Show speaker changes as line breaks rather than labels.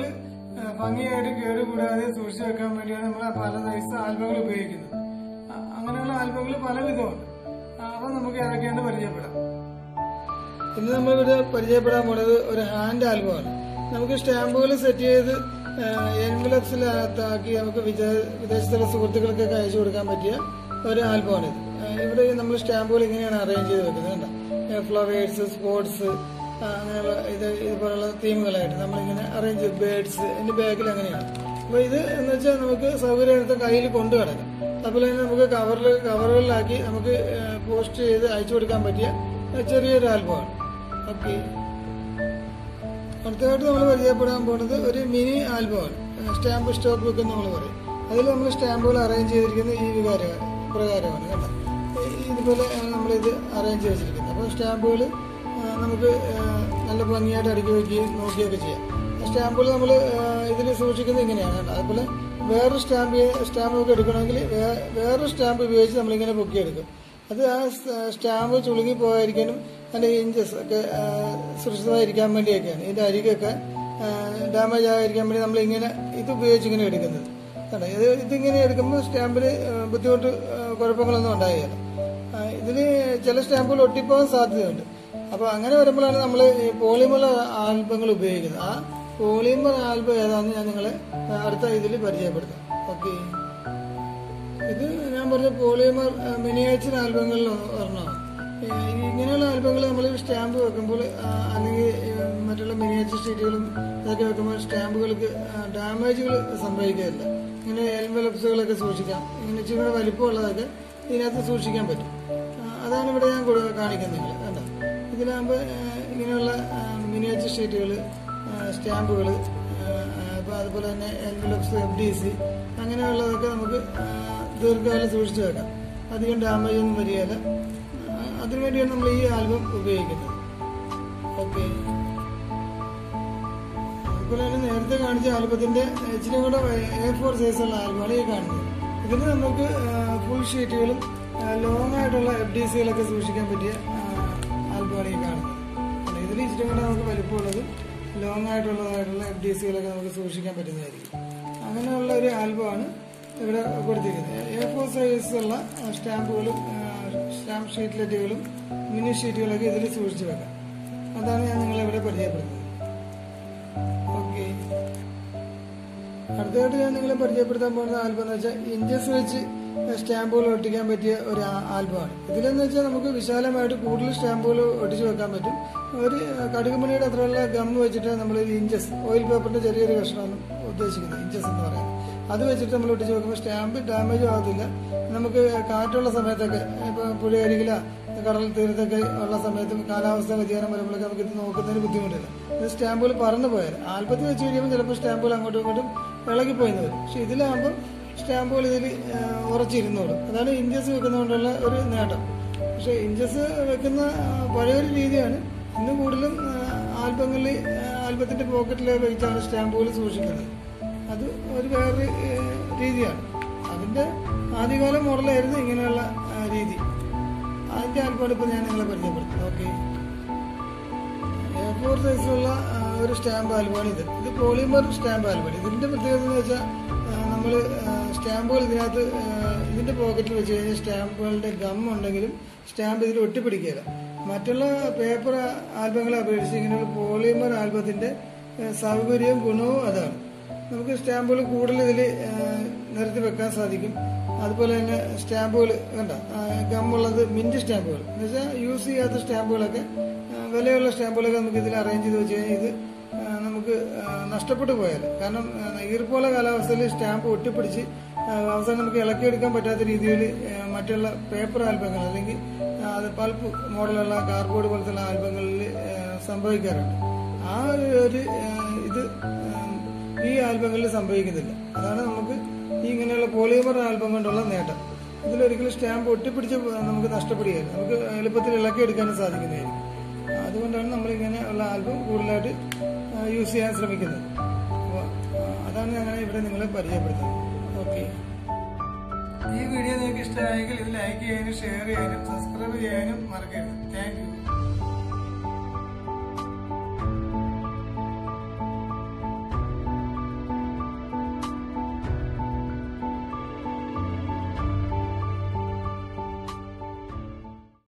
സ്റ്റാമ്പുകൾ ഭംഗിയായിട്ട് കേടുകൂടാതെ സൂക്ഷിച്ചു വെക്കാൻ വേണ്ടിയാണ് നമ്മൾ പല സൈസ് ആൽബങ്ങൾ ഉപയോഗിക്കുന്നത് അ- അങ്ങനെയുള്ള ആൽബങ്ങൾ പല വിധമുണ്ട് അപ്പൊ നമുക്ക് ഏതൊക്കെയാണ് പരിചയപ്പെടാം ഇന്ന് നമ്മളിവിടെ പരിചയപ്പെടാൻ പോണത് ഒരു ഹാൻഡ് ആൽബമാണ് നമുക്ക് സ്റ്റാമ്പുകൾ സെറ്റ് ചെയ്ത് എൻവലപ്സിനകത്താക്കി നമുക്ക് വിജ- വിദേശത്തുള്ള സുഹൃത്തുക്കൾക്കൊക്കെ അയച്ചു കൊടുക്കാൻ പറ്റിയ ഒരു ആൽബമാണിത് ആ, ഇവിടെ നമ്മൾ സ്റ്റാമ്പുകൾ ഇങ്ങനെയാണ് അറേഞ്ച് ചെയ്ത് വെക്കുന്നത് കണ്ടോ ഫ്ലവേഴ്സ് സ്പോർട്സ് അങ്ങനെയുള്ള ഇത് ഇതുപോലുള്ള തീമുകളായിട്ട് നമ്മളിങ്ങനെ അറേഞ്ച് ചെയ്ത് ബേഡ്സ് ഇതിന്റെ ബാഗിൽ അങ്ങനെയാണ് അപ്പൊ ഇത് എന്ന് വെച്ചാൽ നമുക്ക് സൗകര്യത്തെ കയ്യിൽ കൊണ്ടു കിടക്കാം അതുപോലെ തന്നെ നമുക്ക് കവറിൽ കവറുകളിലാക്കി നമുക്ക് പോസ്റ്റ് ചെയ്ത് അയച്ചു കൊടുക്കാൻ പറ്റിയ ചെറിയൊരു ആൽബമാണ് ഓക്കെ അടുത്തതായിട്ട് നമ്മൾ പരിചയപ്പെടാൻ പോകുന്നത് ഒരു മിനി ആൽബമാണ് സ്റ്റാമ്പ് സ്റ്റോക്ക് ബുക്ക് എന്ന് നമ്മൾ പറയും അതിൽ നമ്മൾ സ്റ്റാമ്പുകൾ അറേഞ്ച് ചെയ്തിരിക്കുന്നത് ഈ വികാര പ്രകാരമാണ് കേട്ടോ ഈ- ഇതുപോലെ നമ്മളിത് അറേഞ്ച് ചെയ്ത് വെച്ചിരിക്കുന്നത് അപ്പോൾ സ്റ്റാമ്പുകൾ നമുക്ക് ആ, നല്ല ഭംഗിയായിട്ട് അടുക്കി വയ്ക്കുകയും നോക്കുകയൊക്കെ ചെയ്യാം സ്റ്റാമ്പുകൾ നമ്മൾ ഇതിൽ സൂക്ഷിക്കുന്നത് ഇങ്ങനെയാണ് കേട്ടോ അതുപോലെ വേറൊരു സ്റ്റാമ്പ് സ്റ്റാമ്പ് ഒക്കെ എടുക്കണമെങ്കിൽ വേ- വേറൊരു സ്റ്റാമ്പ് ഉപയോഗിച്ച് നമ്മളിങ്ങനെ പൊക്കിയെടുക്കും അത് ആ സ് സ്റ്റാമ്പ് ചുളുങ്ങി പോകാതിരിക്കാനും അതിന്റെ ഇഞ്ചസ് ഒക്കെ ആ, സുരക്ഷിതമായിരിക്കാൻ വേണ്ടിയൊക്കെയാണ് ഇതിന്റെ അരികൊക്കെ ഡാമേജ് ആകാതിരിക്കാൻ വേണ്ടി നമ്മൾ ഇങ്ങനെ ഇത് ഉപയോഗിച്ച് ഇങ്ങനെ എടുക്കുന്നത് കണ്ടോ ഇത് ഇതിങ്ങനെ എടുക്കുമ്പോൾ സ്റ്റാമ്പിന് ആ, ബുദ്ധിമുട്ട് ആ, കുഴപ്പങ്ങളൊന്നും ഉണ്ടാകുകയില്ല ആ, ഇതിന് ചില സ്റ്റാമ്പുകൾ ഒട്ടിപ്പോകാൻ സാധ്യതയുണ്ട് അപ്പൊ അങ്ങനെ വരുമ്പോഴാണ് നമ്മൾ ഈ പോളിമർ ആൽബങ്ങൾ ഉപയോഗിക്കുന്നത് ആ പോളിമർ ആൽബം ഏതാണെന്ന് ഞാൻ നിങ്ങളെ അടുത്ത ഇതിൽ പരിചയപ്പെടുത്താം ഓക്കെ ഇത് ഞാൻ പറഞ്ഞ പോളിമർ മിനിയേച്ചർ ആൽബങ്ങളിൽ ഒരെണ്ണമാണ് ഈ ഇങ്ങനെയുള്ള ആൽബങ്ങൾ നമ്മൾ സ്റ്റാമ്പ് വെക്കുമ്പോൾ ആ, അല്ലെങ്കിൽ ഈ മറ്റുള്ള മിനിയേച്ചർ ഷീറ്റുകളും ഇതൊക്കെ വെക്കുമ്പോൾ സ്റ്റാമ്പുകൾക്ക് ഡാമേജുകൾ സംഭവിക്കുകയില്ല ഇങ്ങനെ എൽവലപ്സുകളൊക്കെ സൂക്ഷിക്കാം ഇങ്ങനെ ഇച്ചിരി കൂടെ വലിപ്പമുള്ളതൊക്കെ ഇതിനകത്ത് സൂക്ഷിക്കാൻ പറ്റും ആ, അതാണ് ഇവിടെ ഞാൻ കൊടു- കാണിക്കുന്നത് നിങ്ങൾ കണ്ടോ ഇതിലാകുമ്പോൾ ഇങ്ങനെയുള്ള മിനിയേച്ചർ ഷീറ്റുകൾ സ്റ്റാമ്പുകൾ അപ്പോൾ അതുപോലെ തന്നെ എൻവലപ്സ് എഫ് ഡി സി അങ്ങനെയുള്ളതൊക്കെ നമുക്ക് ആ, ദീർഘകാലം സൂക്ഷിച്ചു വെക്കാം അധികം ഡാമേജ് ഒന്നും വരികയില്ല ആ, അതിനുവേണ്ടിയാണ് നമ്മൾ ഈ ആൽബം ഉപയോഗിക്കുന്നത് ഓക്കെ അതുപോലെ തന്നെ നേരത്തെ കാണിച്ച ആൽബത്തിന്റെ ഇച്ചിരി കൂടെ എ ഫോർ സൈസുള്ള ആൽബമാണ് ഈ കാണുന്നത് ഇതിന് നമുക്ക് ഫുൾ ഷീറ്റുകളും ലോങ് ആയിട്ടുള്ള എഫ് ഡി സികളൊക്കെ സൂക്ഷിക്കാൻ പറ്റിയ ആൽബമാണ് ഈ കാണുന്നത് അല്ല, ഇതിൽ ഇച്ചിരി കൂടെ നമുക്ക് വലിപ്പമുള്ളതും ലോങ് ആയിട്ടുള്ളതായിട്ടുള്ള എഫ് ഡി സികളൊക്കെ നമുക്ക് സൂക്ഷിക്കാൻ പറ്റുന്നതായിരിക്കും അങ്ങനെയുള്ള ഒരു ആൽബമാണ് ഇവിടെ കൊടുത്തിരിക്കുന്നത് എ ഫോർ സൈസുള്ള സ്റ്റാമ്പുകളും സ്റ്റാമ്പ് ഷീറ്റ്ലെറ്റുകളും മിനി ഷീറ്റുകളൊക്കെ ഇതിൽ സൂക്ഷിച്ചു വെക്കാം അതാണ് ഞാൻ നിങ്ങളെ ഇവിടെ പരിചയപ്പെടുന്നത് ഓക്കെ അടുത്തതായിട്ട് ഞാൻ നിങ്ങളെ പരിചയപ്പെടുത്താൻ പോകുന്ന ആൽബം എന്ന് വെച്ചാൽ ഇഞ്ചസ് വെച്ച് സ്റ്റാമ്പുകൾ ഒട്ടിക്കാൻ പറ്റിയ ഒരു ആ- ആൽബമാണ് ഇതിലെന്ന് വെച്ചാൽ നമുക്ക് വിശാലമായിട്ട് കൂടുതൽ സ്റ്റാമ്പുകൾ ഒട്ടിച്ചു വെക്കാൻ പറ്റും ഒരു കടുകുമണിയുടെ അത്രയുള്ള ഗം വെച്ചിട്ട് നമ്മൾ ഇഞ്ചസ് ഓയിൽ പേപ്പറിന്റെ ചെറിയൊരു കഷ്ണമാണ് ഉദ്ദേശിക്കുന്നത് ഇഞ്ചസ് എന്ന് പറയുന്നത് അത് വെച്ചിട്ട് നമ്മൾ ഒട്ടിച്ച് വെക്കുമ്പോൾ സ്റ്റാമ്പ് ഡാമേജ് ആകത്തില്ല നമുക്ക് കാറ്റുള്ള സമയത്തൊക്കെ ഇപ്പൊ പുഴയരികില കടൽ തീരത്തൊക്കെ ഉള്ള സമയത്തും കാലാവസ്ഥ വ്യതിയാനം വരുമ്പോഴൊക്കെ നമുക്ക് ഇത് നോക്കുന്നതിന് ബുദ്ധിമുട്ടില്ല ഇത് സ്റ്റാമ്പുകൾ പറന്നു പോയാൽ ആൽബത്തിൽ വെച്ച് കഴിയുമ്പോൾ ചിലപ്പോൾ സ്റ്റാമ്പുകൾ അങ്ങോട്ടും ഇങ്ങോട്ടും ഇളകിപ്പോയിന്ന് വരും പക്ഷെ ഇതിലാകുമ്പോൾ സ്റ്റാമ്പുകൾ ഇതിൽ ഉറച്ചിരുന്നോളും അതാണ് ഇഞ്ചസ് വെക്കുന്നതുകൊണ്ടുള്ള ഒരു നേട്ടം പക്ഷെ ഇഞ്ചസ് വെക്കുന്ന ആ, പഴയൊരു രീതിയാണ് ഇന്ന് കൂടുതലും ആ, ആൽബങ്ങളിൽ ആ, ആൽബത്തിന്റെ പോക്കറ്റിൽ വെച്ചാണ് സ്റ്റാമ്പുകൾ സൂക്ഷിക്കുന്നത് അത് ഒരു വേറൊരു ഏ, രീതിയാണ് അതിന്റെ ആദ്യകാല മോഡലായിരുന്നു ഇങ്ങനെയുള്ള ആ, രീതി അതിന്റെ ആൽബമാണ് ഇപ്പൊ ഞാൻ നിങ്ങളെ പരിചയപ്പെടുത്തുന്നത് ഓക്കെ എ ഫോർ സൈസിലുള്ള ആ, ഒരു സ്റ്റാമ്പ് ആൽബമാണ് ഇത് ഇത് പോളിമർ സ്റ്റാമ്പ് ആൽബമാണ് ഇതിന്റെ പ്രത്യേകത എന്ന് വെച്ചാൽ നമ്മൾ സ്റ്റാമ്പുകൾ ഇതിനകത്ത് ആ, ഇതിന്റെ പോക്കറ്റിൽ വെച്ച് കഴിഞ്ഞാൽ സ്റ്റാമ്പുകളുടെ ഗം ഉണ്ടെങ്കിലും സ്റ്റാമ്പ് ഇതിൽ ഒട്ടിപ്പിടിക്കില്ല മറ്റുള്ള പേപ്പർ ആൽബങ്ങളെ അപേക്ഷിച്ച് ഇങ്ങനെയുള്ള പോളിമർ ആൽബത്തിന്റെ ആ, സൗകര്യവും ഗുണവും അതാണ് നമുക്ക് സ്റ്റാമ്പുകൾ കൂടുതൽ ഇതിൽ നിരത്തി വെക്കാൻ സാധിക്കും അതുപോലെ തന്നെ സ്റ്റാമ്പുകൾ കണ്ട ഗമ്മുള്ളത് മിന്റ് സ്റ്റാമ്പുകൾ എന്ന് വെച്ചാൽ യൂസ് ചെയ്യാത്ത സ്റ്റാമ്പുകളൊക്കെ ആ, വിലയുള്ള സ്റ്റാമ്പുകളൊക്കെ നമുക്ക് ഇതിൽ അറേഞ്ച് ചെയ്ത് വെച്ച് കഴിഞ്ഞാൽ ഇത് ആ, നമുക്ക് ആ, നഷ്ടപ്പെട്ടു പോയാൽ കാരണം ആ, ഈർപ്പമുള്ള കാലാവസ്ഥയിൽ സ്റ്റാമ്പ് ഒട്ടിപ്പിടിച്ച് ആ, അവസാനം നമുക്ക് ഇളക്കിയെടുക്കാൻ പറ്റാത്ത രീതിയിൽ ആ, മറ്റുള്ള പേപ്പർ ആൽബങ്ങൾ അല്ലെങ്കിൽ ആ, അത് പൾപ്പ് മോഡലുള്ള കാർഡ്ബോർഡ് പോലത്തെ ആൽബങ്ങളിൽ ആ, സംഭവിക്കാറുണ്ട് ആ ഒരു ഒരു, ആ, ഇത് ആ, ഈ ആൽബങ്ങളിൽ സംഭവിക്കുന്നില്ല അതാണ് നമുക്ക് ഈ ഇങ്ങനെയുള്ള പോളിമർ ആൽബം കൊണ്ടുള്ള നേട്ടം ഇതിലൊരിക്കലും സ്റ്റാമ്പ് ഒട്ടിപ്പിടിച്ച് നമുക്ക് നഷ്ടപ്പെടുകയില്ല നമുക്ക് എളുപ്പത്തിൽ ഇളക്കിയെടുക്കാനും സാധിക്കുന്നതായിരിക്കും അതുകൊണ്ടാണ് നമ്മൾ ഇങ്ങനെ ഉള്ള ആൽബം കൂടുതലായിട്ട് യൂസ് ചെയ്യാൻ ശ്രമിക്കുന്നത് അപ്പോൾ അതാണ് ഞങ്ങൾ ഇവിടെ നിങ്ങളെ പരിചയപ്പെടുത്തുന്നത് ഓക്കെ ഈ വീഡിയോ നിങ്ങൾക്ക് ഇഷ്ടമായെങ്കിൽ ഇത് ലൈക്ക് ചെയ്യാനും ഷെയർ ചെയ്യാനും സബ്സ്ക്രൈബ് ചെയ്യാനും മറക്കരുത് താങ്ക് യു